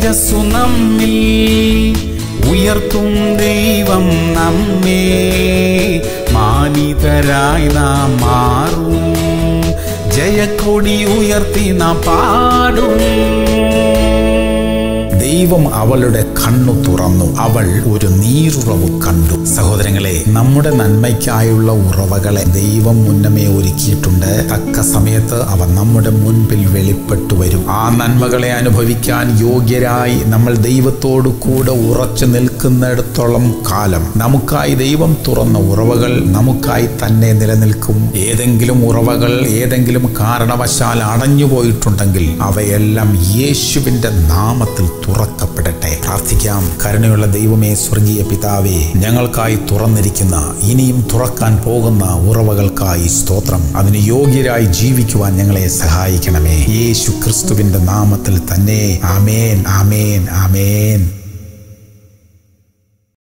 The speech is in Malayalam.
തേജസ്സു നമ്മിൽ ഉയർത്തും ദൈവം നമ്മെ മാനിതരായി നാം മാറും ജയക്കൊടി ഉയർത്തി നാം പാടും ദൈവം അവളുടെ കണ്ണു തുറന്നു അവൾ ഒരു നീരുറവ് കണ്ടു സഹോദരങ്ങളെ നമ്മുടെ നന്മയ്ക്കായുള്ള ഉറവകളെ ദൈവം മുന്നമേ ഒരുക്കിയിട്ടുണ്ട് തക്ക സമയത്ത് അവ നമ്മുടെ മുൻപിൽ വെളിപ്പെട്ടു വരും ആ നന്മകളെ അനുഭവിക്കാൻ യോഗ്യരായി നമ്മൾ ദൈവത്തോടു കൂടെ ഉറച്ചു നിൽക്കുന്നിടത്തോളം കാലം നമുക്കായി ദൈവം തുറന്ന ഉറവകൾ നമുക്കായി തന്നെ നിലനിൽക്കും ഏതെങ്കിലും ഉറവകൾ ഏതെങ്കിലും കാരണവശാൽ അടഞ്ഞുപോയിട്ടുണ്ടെങ്കിൽ അവയെല്ലാം യേശുവിന്റെ നാമത്തിൽ തുറക്കപ്പെടട്ടെ പ്രാർത്ഥിക്കാം കരുണയുള്ള ദൈവമേ സ്വർഗീയ പിതാവേ ഞങ്ങൾക്കായി തുറന്നിരിക്കുന്ന ഇനിയും തുറക്കാൻ പോകുന്ന ഉറവകൾക്കായി സ്തോത്രം അതിന് യോഗ്യരായി ജീവിക്കുവാൻ ഞങ്ങളെ സഹായിക്കണമേ യേശു ക്രിസ്തുവിന്റെ നാമത്തിൽ തന്നെ ആമേൻ ആമേൻ ആമേൻ